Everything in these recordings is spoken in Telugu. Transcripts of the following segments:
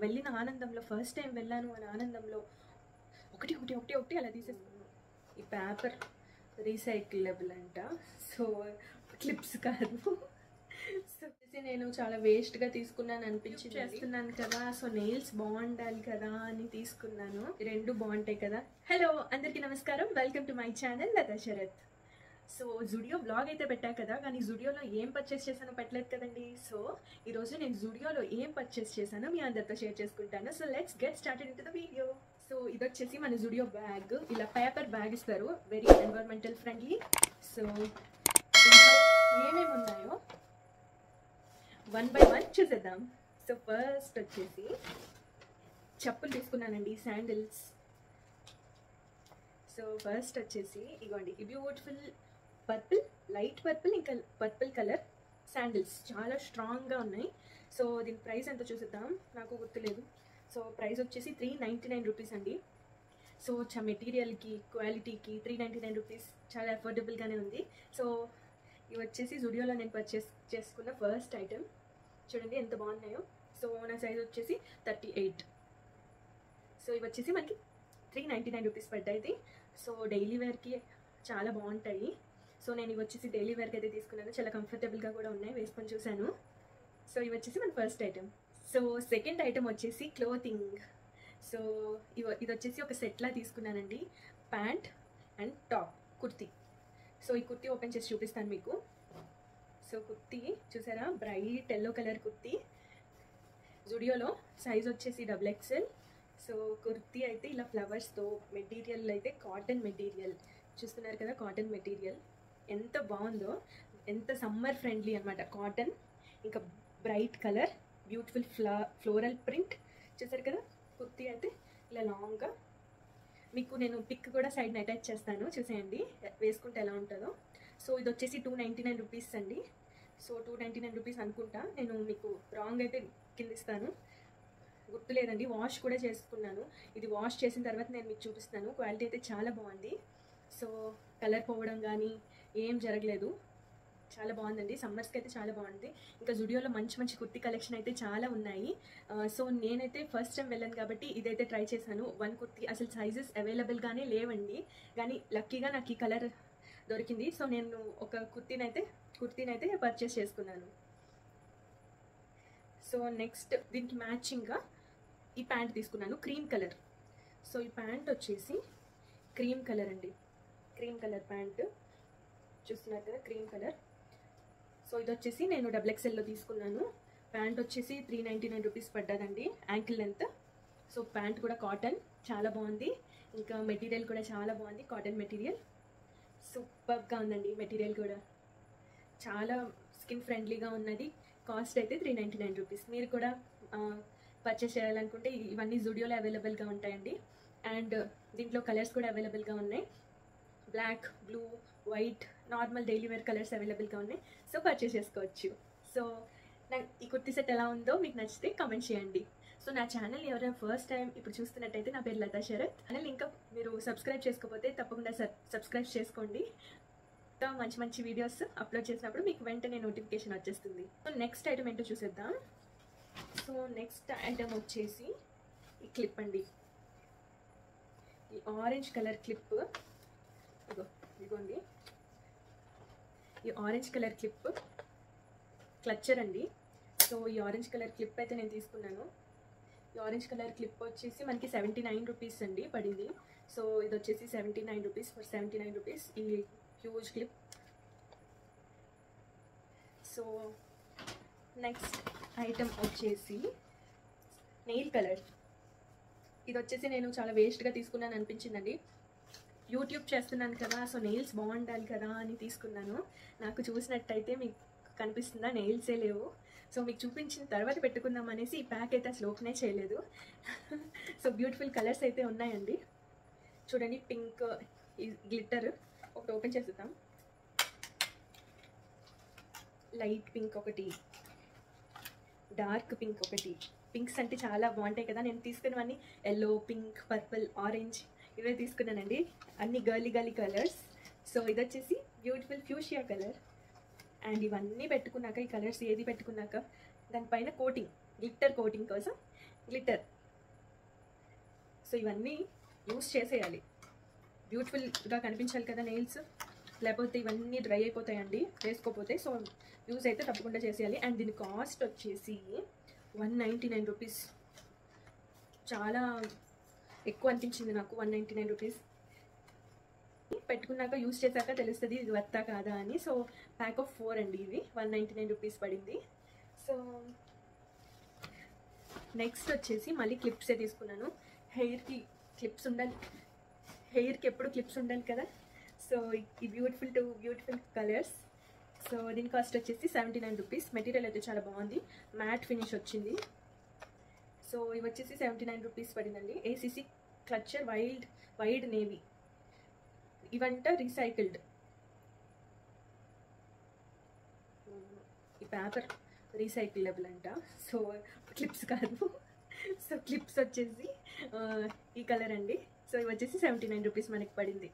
వెళ్ళిన ఆనందంలో ఫస్ట్ టైం వెళ్ళాను అని ఆనందంలో ఒకటి ఒకటి ఒకటి ఒకటి అలా తీసేసుకున్నాను ఈ పేపర్ రీసైక్లబుల్ అంట సో క్లిప్స్ కాదు సో వచ్చేసి నేను చాలా వేస్ట్గా తీసుకున్నాను అనిపించింది చేస్తున్నాను కదా సో నెయిల్స్ బాగుండాలి కదా అని తీసుకున్నాను ఈ రెండు బాగుంటాయి కదా హలో అందరికీ నమస్కారం welcome to my channel Latha Sarath so Zudio blog అయితే పెట్టా కదా కానీ జుడియోలో ఏం పర్చేస్ చేశానో పెట్టలేదు కదండి సో ఈరోజు నేను జుడియోలో ఏం పర్చేస్ చేశానో మీ అందరితో షేర్ చేసుకుంటాను so let's get started in the video so ఇది వచ్చేసి మన జుడియో బ్యాగ్ ఇలా పేపర్ బ్యాగ్ ఇస్తారు వెరీ ఎన్వైరన్మెంటల్ ఫ్రెండ్లీ సో దీంట్లో ఏమేమి ఉన్నాయో వన్ బై వన్ చూసేద్దాం సో ఫస్ట్ వచ్చేసి చెప్పులు తీసుకున్నానండి శాండిల్స్ సో ఫస్ట్ వచ్చేసి ఇగోండి ఈ బ్యూటిఫుల్ పర్పుల్ లైట్ పర్పుల్ ఇంకా పర్పుల్ కలర్ శాండిల్స్ చాలా స్ట్రాంగ్గా ఉన్నాయి సో దీని ప్రైస్ ఎంత చూసేద్దాం నాకు గుర్తులేదు సో ప్రైస్ వచ్చేసి త్రీ నైంటీ నైన్ రూపీస్ అండి సో చా మెటీరియల్కి క్వాలిటీకి త్రీ నైంటీ నైన్ రూపీస్ చాలా అఫోర్డబుల్గానే ఉంది సో ఇవి వచ్చేసి జుడియోలో నేను పర్చేస్ చేసుకున్న ఫస్ట్ ఐటెం చూడండి ఎంత బాగున్నాయో సో నా సైజ్ వచ్చేసి థర్టీ ఎయిట్ సో ఇవి వచ్చేసి మనకి త్రీ నైంటీ నైన్ రూపీస్ పడ్డాయి సో డైలీ వేర్కి చాలా బాగుంటాయి సో నేను ఇవి వచ్చేసి డైలీ వేర్కి అయితే తీసుకున్నాను చాలా కంఫర్టబుల్గా కూడా ఉన్నాయి వేసుకొని చూశాను సో ఇవి వచ్చేసి మన first item so second item వచ్చేసి క్లోతింగ్ సో ఇవి ఇది వచ్చేసి ఒక సెట్లా తీసుకున్నానండి pant and top kurti so ఈ కుర్తీ ఓపెన్ చేసి చూపిస్తాను మీకు సో కుర్తీ చూసారా బ్రైట్ ఎల్లో కలర్ కుర్తీ జుడియోలో సైజ్ వచ్చేసి డబుల్ ఎక్సెల్ సో కుర్తీ అయితే ఇలా ఫ్లవర్స్తో మెటీరియల్ అయితే కాటన్ మెటీరియల్ చూస్తున్నారు కదా కాటన్ మెటీరియల్ ఎంత బాగుందో ఎంత సమ్మర్ ఫ్రెండ్లీ అనమాట కాటన్ ఇంకా బ్రైట్ కలర్ బ్యూటిఫుల్ ఫ్లా ఫ్లోరల్ ప్రింట్ చూసారు కదా కుర్తీ అయితే ఇలా లాంగ్గా మీకు నేను పిక్ కూడా సైడ్ని అటాచ్ చేస్తాను చూసేయండి వేసుకుంటే ఎలా ఉంటుందో సో ఇది వచ్చేసి టూ నైంటీ నైన్ రూపీస్ అండి so two ninety nine rupees అనుకుంటా నేను మీకు రాంగ్ అయితే కింద ఇస్తాను గుర్తులేదండి వాష్ కూడా చేసుకున్నాను ఇది వాష్ చేసిన తర్వాత నేను మీకు చూపిస్తాను క్వాలిటీ అయితే చాలా బాగుంది సో కలర్ పోవడం కానీ ఏం జరగలేదు చాలా బాగుందండి సమ్మర్స్కి అయితే చాలా బాగుంది ఇంకా జుడియోలో మంచి మంచి కుర్తీ కలెక్షన్ అయితే చాలా ఉన్నాయి సో నేనైతే ఫస్ట్ టైం వెళ్ళాను కాబట్టి ఇదైతే ట్రై చేశాను వన్ కుర్తీ అసలు సైజెస్ అవైలబుల్గానే లేవండి కానీ లక్కీగా నాకు ఈ కలర్ దొరికింది సో నేను ఒక కుర్తీనైతే కుర్తీనైతే పర్చేస్ చేసుకున్నాను సో నెక్స్ట్ దీనికి మ్యాచింగ్గా ఈ ప్యాంట్ తీసుకున్నాను క్రీమ్ కలర్ సో ఈ ప్యాంట్ వచ్చేసి క్రీమ్ కలర్ అండి క్రీమ్ కలర్ ప్యాంట్ చూస్తున్నారు కదా క్రీమ్ కలర్ సో ఇది వచ్చేసి నేను డబుల్ ఎక్స్ఎల్లో తీసుకున్నాను ప్యాంట్ వచ్చేసి త్రీ నైంటీ నైన్ రూపీస్ పడ్డదండి యాంకిల్ లెంత్ సో ప్యాంట్ కూడా కాటన్ చాలా బాగుంది ఇంకా మెటీరియల్ కూడా చాలా బాగుంది కాటన్ మెటీరియల్ సూపర్గా ఉందండి మెటీరియల్ కూడా చాలా స్కిన్ ఫ్రెండ్లీగా ఉన్నది కాస్ట్ అయితే త్రీ నైంటీ నైన్ రూపీస్ మీరు కూడా పర్చేస్ చేయాలనుకుంటే ఇవన్నీ జుడియోలో అవైలబుల్గా ఉంటాయండి అండ్ దీంట్లో కలర్స్ కూడా అవైలబుల్గా ఉన్నాయి black blue white normal daily wear colours అవైలబుల్గా ఉన్నాయి సో పర్చేస్ చేసుకోవచ్చు సో నాకు ఈ కుర్తీ సెట్ ఎలా ఉందో మీకు నచ్చితే కమెంట్ చేయండి సో నా ఛానల్ ఎవరైనా ఫస్ట్ టైం ఇప్పుడు చూస్తున్నట్టయితే నా పేరు లతా శరత్ ఛానల్ ఇంకా మీరు సబ్స్క్రైబ్ చేసుకోకపోతే తప్పకుండా సబ్స్క్రైబ్ చేసుకోండి ఇంకా మంచి మంచి వీడియోస్ అప్లోడ్ చేసినప్పుడు మీకు వెంటనే నోటిఫికేషన్ వచ్చేస్తుంది సో నెక్స్ట్ ఐటమ్ ఏంటో చూసేద్దాం సో నెక్స్ట్ ఐటమ్ వచ్చేసి ఈ క్లిప్ అండి ఈ ఆరెంజ్ కలర్ క్లిప్ ఇగో ఇదిగోండి ఈ ఆరెంజ్ కలర్ క్లిప్ క్లచ్చర్ అండి సో ఈ ఆరెంజ్ కలర్ క్లిప్ అయితే నేను తీసుకున్నాను ఈ ఆరెంజ్ కలర్ క్లిప్ వచ్చేసి మనకి సెవెంటీ నైన్ రూపీస్ అండి పడింది సో ఇది వచ్చేసి seventy nine rupees for seventy nine rupees ఈ huge clip so next item వచ్చేసి నెయిల్ కలర్ ఇది వచ్చేసి నేను చాలా వేస్ట్గా తీసుకున్నాను అనిపించిందండి యూట్యూబ్ చేస్తున్నాను కదా సో నెయిల్స్ బాగుండాలి కదా అని తీసుకున్నాను నాకు చూసినట్టయితే మీకు కనిపిస్తుందా నెయిల్సే లేవు సో మీకు చూపించిన తర్వాత పెట్టుకుందాం అనేసి ఈ ప్యాక్ అయితే అసలు ఓపెనే చేయలేదు సో బ్యూటిఫుల్ కలర్స్ అయితే ఉన్నాయండి చూడండి పింక్ గ్లిట్టర్ ఒకటి ఓపెన్ చేసేద్దాం లైట్ పింక్ ఒకటి డార్క్ పింక్ ఒకటి పింక్స్ అంటే చాలా బాగుంటాయి కదా నేను తీసుకున్నవన్నీ ఎల్లో పింక్ పర్పుల్ ఆరెంజ్ ఇవే తీసుకున్నానండి అన్ని గర్లీ గర్లీ కలర్స్ సో ఇది వచ్చేసి బ్యూటిఫుల్ ఫ్యూషియా కలర్ అండ్ ఇవన్నీ పెట్టుకున్నాక ఈ కలర్స్ ఏది పెట్టుకున్నాక దానిపైన కోటింగ్ గ్లిట్టర్ కోటింగ్ కోసం గ్లిటర్ సో ఇవన్నీ యూస్ చేసేయాలి బ్యూటిఫుల్గా కనిపించాలి కదా నెయిల్స్ లేకపోతే ఇవన్నీ డ్రై అయిపోతాయండి వేసుకోపోతే సో యూస్ అయితే తప్పకుండా చేసేయాలి అండ్ దీని కాస్ట్ వచ్చేసి వన్ నైంటీ నైన్ రూపీస్ చాలా ఎక్కువ అనిపించింది నాకు వన్ నైంటీ నైన్ రూపీస్ పెట్టుకున్నాక యూస్ చేశాక తెలుస్తుంది ఇది వర్తా కాదా అని సో ప్యాక్ ఆఫ్ ఫోర్ అండి ఇవి వన్ నైంటీ నైన్ రూపీస్ పడింది సో నెక్స్ట్ వచ్చేసి మళ్ళీ క్లిప్సే తీసుకున్నాను హెయిర్కి క్లిప్స్ ఉండాలి హెయిర్కి ఎప్పుడు క్లిప్స్ ఉండాలి కదా సో ఈ beautiful to beautiful colours so దీని కాస్ట్ వచ్చేసి సెవెంటీ నైన్ రూపీస్ మెటీరియల్ అయితే చాలా బాగుంది మ్యాట్ ఫినిష్ వచ్చింది సో ఇవి వచ్చేసి సెవెంటీ నైన్ రూపీస్ పడిందండి ACC clutcher wild wide navy ఇవంట రీసైకిల్డ్ ఈ పేపర్ రీసైకిలబుల్ అంట సో క్లిప్స్ కాదు సో క్లిప్స్ వచ్చేసి ఆ, ఈ కలర్ అండి సో ఇవి వచ్చేసి సెవెంటీ నైన్ రూపీస్ మనకి పడింది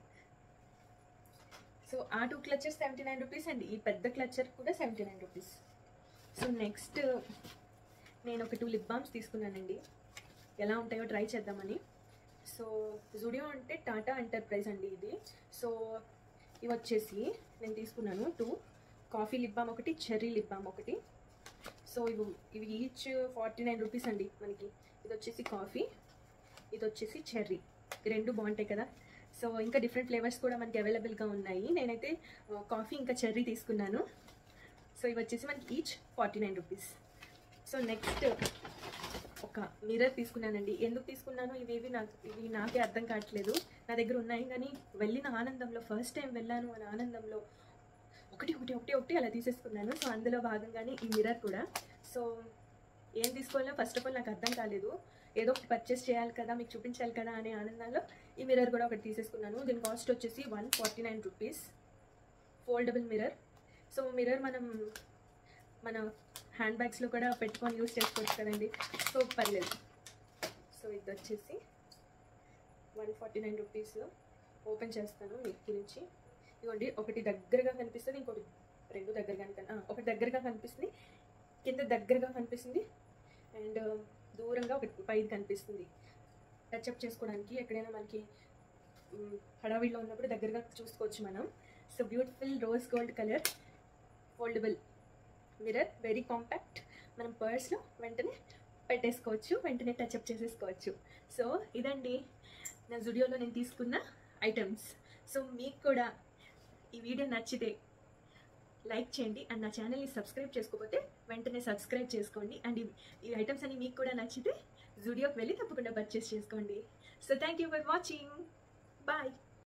సో ఆ two clutcher seventy nine rupees అండి ఈ పెద్ద క్లచర్ కూడా seventy nine rupees so next నేను ఒక టూ లిప్ బామ్స్ తీసుకున్నానండి ఎలా ఉంటాయో ట్రై చేద్దామని సో జుడియో అంటే టాటా ఎంటర్ప్రైజ్ అండి ఇది సో ఇవి వచ్చేసి నేను తీసుకున్నాను టూ కాఫీ లిప్ బామ్ ఒకటి చెర్రీ లిప్ బామ్ ఒకటి సో ఇవి ఇవి ఈచ్ ఫార్టీ నైన్ రూపీస్ అండి మనకి ఇది వచ్చేసి కాఫీ ఇది వచ్చేసి చెర్రీ ఈ రెండు బాగుంటాయి కదా సో ఇంకా డిఫరెంట్ ఫ్లేవర్స్ కూడా మనకి అవైలబుల్గా ఉన్నాయి నేనైతే ఆ, కాఫీ ఇంకా చెర్రీ తీసుకున్నాను సో ఇవి వచ్చేసి మనకి each forty nine rupees so next ఒక మిర్రర్ తీసుకున్నానండి ఎందుకు తీసుకున్నాను ఇవేవి నాకు ఇవి నాకే అర్థం కావట్లేదు నా దగ్గర ఉన్నాయి కానీ వెళ్ళిన ఆనందంలో ఫస్ట్ టైం వెళ్ళాను అనే ఆనందంలో ఒకటి ఒకటి ఒకటి ఒకటి అలా తీసేసుకున్నాను సో అందులో భాగంగానే ఈ మిర్రర్ కూడా సో ఏం తీసుకోవాలో ఫస్ట్ ఆఫ్ ఆల్ నాకు అర్థం కాలేదు ఏదో ఒకటి పర్చేస్ చేయాలి కదా మీకు చూపించాలి కదా అనే ఆనందంలో ఈ మిర్రర్ కూడా ఒకటి తీసేసుకున్నాను దీని కాస్ట్ వచ్చేసి one forty nine rupees foldable mirror so mirror మనం మన హ్యాండ్ బ్యాగ్స్లో కూడా పెట్టుకొని యూస్ చేసుకోవచ్చు కదండి సో పర్లేదు సో ఇది వచ్చేసి one forty nine rupees open చేస్తాను వీటి గురించి ఇదిగోండి ఒకటి దగ్గరగా కనిపిస్తుంది ఇంకోటి రెండు దగ్గరగా కని- ఆ, ఒకటి దగ్గరగా కనిపిస్తుంది కింద దగ్గరగా కనిపిస్తుంది అండ్ దూరంగా ఒకటి పైది కనిపిస్తుంది టచ్అప్ చేసుకోవడానికి ఎక్కడైనా మనకి మ్, హడావిడిలో ఉన్నప్పుడు దగ్గరగా చూసుకోవచ్చు మనం so beautiful rose gold colour foldable mirror very compact మనం పర్స్లో వెంటనే పెట్టేసుకోవచ్చు వెంటనే టచ్అప్ చేసేసుకోవచ్చు సో ఇదండి నా జుడియోలో నేను తీసుకున్న ఐటమ్స్ సో మీకు కూడా ఈ వీడియో నచ్చితే లైక్ చేయండి అండ్ నా ఛానల్ని సబ్స్క్రైబ్ చేసుకోకపోతే వెంటనే సబ్స్క్రైబ్ చేసుకోండి అండ్ ఈ- ఈ ఐటమ్స్ అన్ని మీకు కూడా నచ్చితే జుడియోకి వెళ్ళి తప్పకుండా పర్చేస్ చేసుకోండి so thank you for watching bye